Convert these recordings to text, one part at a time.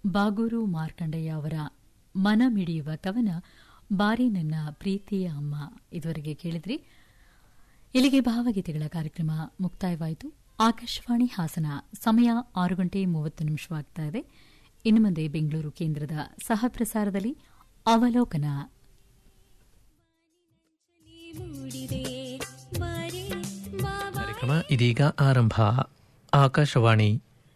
ಬಾಗೂರು ಮಾರ್ಕಂಡಯ್ಯ ಅವರ ಮನ ಮಿಡಿಯುವ ಕವನ ಬಾರಿ ನನ್ನ ಪ್ರೀತಿಯ ಅಮ್ಮ ಇದುವರೆಗೆ ಕೇಳಿದ್ರಿ ಇಲ್ಲಿಗೆ ಭಾವಗೀತೆಗಳ ಕಾರ್ಯಕ್ರಮ ಮುಕ್ತಾಯವಾಯಿತು ಆಕಾಶವಾಣಿ ಹಾಸನ ಸಮಯ ಆರು ಗಂಟೆ ಮೂವತ್ತು ನಿಮಿಷವಾಗ್ತಾ ಇದೆ ಇನ್ನು ಮುಂದೆ ಬೆಂಗಳೂರು ಕೇಂದ್ರದ ಸಹ ಪ್ರಸಾರದಲ್ಲಿ ಅವಲೋಕನ ಕಾರ್ಯಕ್ರಮ ಇದೀಗ ಆರಂಭ ಆಕಾಶವಾಣಿ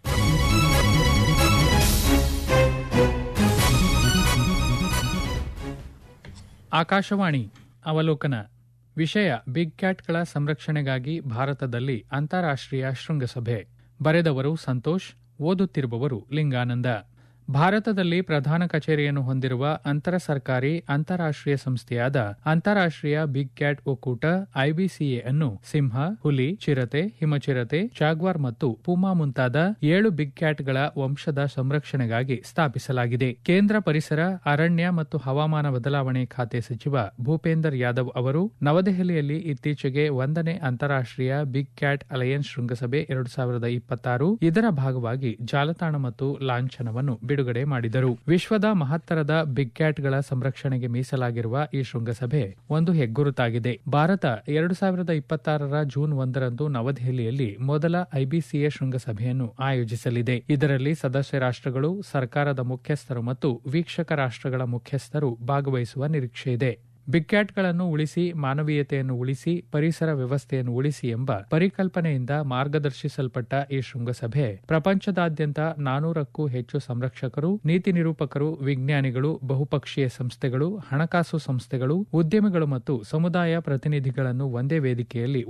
ಆಕಾಶವಾಣಿ ಅವಲೋಕನ ವಿಷಯ ಬಿಗ್ ಕ್ಯಾಟ್ಗಳ ಸಂರಕ್ಷಣೆಗಾಗಿ ಭಾರತದಲ್ಲಿ ಅಂತಾರಾಷ್ಟ್ರೀಯ ಶೃಂಗಸಭೆ ಬರೆದವರು ಸಂತೋಷ್ ಓದುತ್ತಿರುವವರು ಲಿಂಗಾನಂದ ಭಾರತದಲ್ಲಿ ಪ್ರಧಾನ ಕಚೇರಿಯನ್ನು ಹೊಂದಿರುವ ಅಂತರ ಸರ್ಕಾರಿ ಅಂತಾರಾಷ್ಟ್ರೀಯ ಸಂಸ್ಥೆಯಾದ ಅಂತಾರಾಷ್ಟ್ರೀಯ ಬಿಗ್ ಕ್ಯಾಟ್ ಒಕ್ಕೂಟ ಐಬಿಸಿಎ ಅನ್ನು ಸಿಂಹ ಹುಲಿ ಚಿರತೆ ಹಿಮಚಿರತೆ ಜಾಗ್ವಾರ್ ಮತ್ತು ಪೂಮಾ ಮುಂತಾದ ಏಳು ಬಿಗ್ ಕ್ಯಾಟ್ಗಳ ವಂಶದ ಸಂರಕ್ಷಣೆಗಾಗಿ ಸ್ಥಾಪಿಸಲಾಗಿದೆ ಕೇಂದ್ರ ಪರಿಸರ ಅರಣ್ಯ ಮತ್ತು ಹವಾಮಾನ ಬದಲಾವಣೆ ಖಾತೆ ಸಚಿವ ಭೂಪೇಂದರ್ ಯಾದವ್ ಅವರು ನವದೆಹಲಿಯಲ್ಲಿ ಇತ್ತೀಚೆಗೆ ಒಂದನೇ ಅಂತಾರಾಷ್ಟ್ರೀಯ ಬಿಗ್ ಕ್ಯಾಟ್ ಅಲಯನ್ಸ್ ಶೃಂಗಸಭೆ ಎರಡು ಸಾವಿರದ ಇಪ್ಪತ್ತಾರು ಇದರ ಭಾಗವಾಗಿ ಜಾಲತಾಣ ಮತ್ತು ಲಾಂಛನವನ್ನು ಬಿಡುಗಡೆ ಮಾಡಿದರು ವಿಶ್ವದ ಮಹತ್ತರದ ಬಿಗ್ ಕ್ಯಾಟ್ಗಳ ಸಂರಕ್ಷಣೆಗೆ ಮೀಸಲಾಗಿರುವ ಈ ಶೃಂಗಸಭೆ ಒಂದು ಹೆಗ್ಗುರುತಾಗಿದೆ ಭಾರತ ಎರಡು ಸಾವಿರದ ಇಪ್ಪತ್ತಾರರ ಜೂನ್ ಒಂದರಂದು ನವದೆಹಲಿಯಲ್ಲಿ ಮೊದಲ ಐಬಿಸಿಎ ಶೃಂಗಸಭೆಯನ್ನು ಆಯೋಜಿಸಲಿದೆ ಇದರಲ್ಲಿ ಸದಸ್ಯ ರಾಷ್ಟ್ರಗಳು ಸರ್ಕಾರದ ಮುಖ್ಯಸ್ಥರು ಮತ್ತು ವೀಕ್ಷಕ ರಾಷ್ಟ್ರಗಳ ಮುಖ್ಯಸ್ಥರು ಭಾಗವಹಿಸುವ ನಿರೀಕ್ಷೆಯಿದೆ ಬಿಗ್ ಕ್ಯಾಟ್ಗಳನ್ನು ಉಳಿಸಿ ಮಾನವೀಯತೆಯನ್ನು ಉಳಿಸಿ ಪರಿಸರ ವ್ಯವಸ್ಥೆಯನ್ನು ಉಳಿಸಿ ಎಂಬ ಪರಿಕಲ್ಪನೆಯಿಂದ ಮಾರ್ಗದರ್ಶಿಸಲ್ಪಟ್ಟ ಈ ಶೃಂಗಸಭೆ ಪ್ರಪಂಚದಾದ್ಯಂತ ನಾನೂರಕ್ಕೂ ಹೆಚ್ಚು ಸಂರಕ್ಷಕರು ನೀತಿ ನಿರೂಪಕರು ವಿಜ್ಞಾನಿಗಳು ಬಹುಪಕ್ಷೀಯ ಸಂಸ್ಥೆಗಳು ಹಣಕಾಸು ಸಂಸ್ಥೆಗಳು ಉದ್ಯಮಿಗಳು ಮತ್ತು ಸಮುದಾಯ ಪ್ರತಿನಿಧಿಗಳನ್ನು ಒಂದೇ ವೇದಿಕೆಯಲ್ಲಿ